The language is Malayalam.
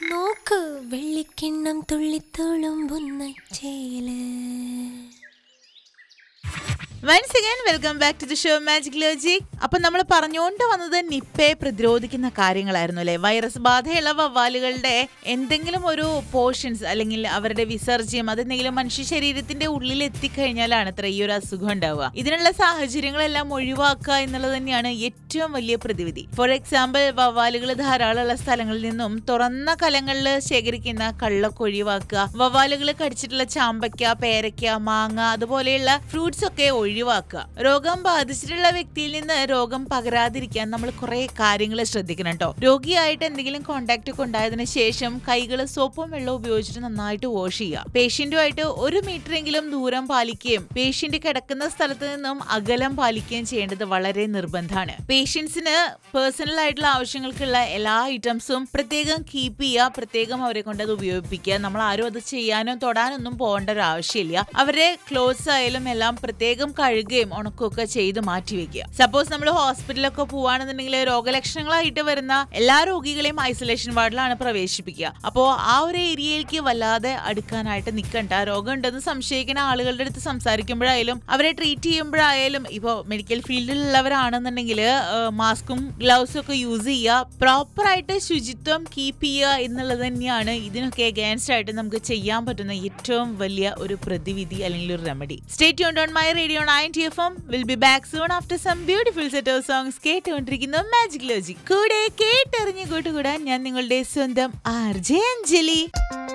നോക്ക് വെള്ളിക്കിണ്ണം തുള്ളിത്തുളുമ്പുന്ന ചേല് once again welcome back to the show magic logic അപ്പൊ നമ്മൾ പറഞ്ഞുകൊണ്ട് വന്നത് നിപ്പയെ പ്രതിരോധിക്കുന്ന കാര്യങ്ങളായിരുന്നു അല്ലെ വൈറസ് ബാധയുള്ള വവ്വാലുകളുടെ എന്തെങ്കിലും ഒരു പോർഷൻസ് അല്ലെങ്കിൽ അവരുടെ വിസർജ്യം അതെന്തെങ്കിലും മനുഷ്യ ശരീരത്തിന്റെ ഉള്ളിൽ എത്തിക്കഴിഞ്ഞാലാണ് അത്ര ഈ ഒരു അസുഖം ഉണ്ടാവുക ഇതിനുള്ള സാഹചര്യങ്ങളെല്ലാം ഒഴിവാക്കുക എന്നുള്ളത് തന്നെയാണ് ഏറ്റവും വലിയ പ്രതിവിധി ഫോർ എക്സാമ്പിൾ വവ്വാലുകൾ ധാരാളമുള്ള സ്ഥലങ്ങളിൽ നിന്നും തുറന്ന കലങ്ങളിൽ ശേഖരിക്കുന്ന കള്ളൊക്കെ ഒഴിവാക്കുക വവ്വാലുകൾ കടിച്ചിട്ടുള്ള ചാമ്പയ്ക്ക പേരയ്ക്ക മാങ്ങ അതുപോലെയുള്ള ഫ്രൂട്ട്സ് ഒക്കെ ഒഴിവാക്കുക രോഗം ബാധിച്ചിട്ടുള്ള വ്യക്തിയിൽ നിന്ന് രോഗം പകരാതിരിക്കാൻ നമ്മൾ കുറെ കാര്യങ്ങൾ ശ്രദ്ധിക്കണം കേട്ടോ രോഗിയായിട്ട് എന്തെങ്കിലും കോണ്ടാക്ട് ഒക്കെ ഉണ്ടായതിനു ശേഷം കൈകൾ സോപ്പും വെള്ളവും ഉപയോഗിച്ചിട്ട് നന്നായിട്ട് വാഷ് ചെയ്യുക പേഷ്യന്റുമായിട്ട് ഒരു മീറ്റർ എങ്കിലും ദൂരം പാലിക്കുകയും പേഷ്യന്റ് കിടക്കുന്ന സ്ഥലത്ത് നിന്നും അകലം പാലിക്കുകയും ചെയ്യേണ്ടത് വളരെ നിർബന്ധമാണ് പേഷ്യൻസിന് പേഴ്സണൽ ആയിട്ടുള്ള ആവശ്യങ്ങൾക്കുള്ള എല്ലാ ഐറ്റംസും പ്രത്യേകം കീപ്പ് ചെയ്യുക പ്രത്യേകം അവരെ കൊണ്ട് അത് ഉപയോഗിപ്പിക്കുക നമ്മൾ ആരും അത് ചെയ്യാനോ തൊടാനൊന്നും പോകേണ്ട ഒരു ആവശ്യമില്ല അവരെ ക്ലോത്ത്സ് ആയാലും എല്ലാം പ്രത്യേകം കഴുകുകയും ഉണക്കുകയൊക്കെ ചെയ്ത് മാറ്റി വെക്കുക സപ്പോസ് നമ്മൾ ഹോസ്പിറ്റലൊക്കെ പോവാണെന്നുണ്ടെങ്കിൽ രോഗലക്ഷണങ്ങളായിട്ട് വരുന്ന എല്ലാ രോഗികളെയും ഐസൊലേഷൻ വാർഡിലാണ് പ്രവേശിപ്പിക്കുക അപ്പോൾ ആ ഒരു ഏരിയയിലേക്ക് വല്ലാതെ അടുക്കാനായിട്ട് നിൽക്കണ്ട രോഗം ഉണ്ടെന്ന് സംശയിക്കുന്ന ആളുകളുടെ അടുത്ത് സംസാരിക്കുമ്പോഴായാലും അവരെ ട്രീറ്റ് ചെയ്യുമ്പോഴായാലും ഇപ്പോൾ മെഡിക്കൽ ഫീൽഡിലുള്ളവരാണെന്നുണ്ടെങ്കിൽ മാസ്കും ഗ്ലൗസും ഒക്കെ യൂസ് ചെയ്യുക പ്രോപ്പറായിട്ട് ശുചിത്വം കീപ്പ് ചെയ്യുക എന്നുള്ളത് തന്നെയാണ് ഇതിനൊക്കെ അഗേൻസ്റ്റ് ആയിട്ട് നമുക്ക് ചെയ്യാൻ പറ്റുന്ന ഏറ്റവും വലിയ ഒരു പ്രതിവിധി അല്ലെങ്കിൽ ഒരു റെമഡി സ്റ്റേറ്റ് ഓൺ my radio ninety F M will be back soon after some beautiful set of songs കേട്ടുകൊണ്ടിരിക്കുന്ന മാജിക് ലോജിക് കൂടെ കേട്ടറിഞ്ഞ് കൂട്ടുകൂടാൻ ഞാൻ നിങ്ങളുടെ സ്വന്തം ആർ ജെ അഞ്ജലി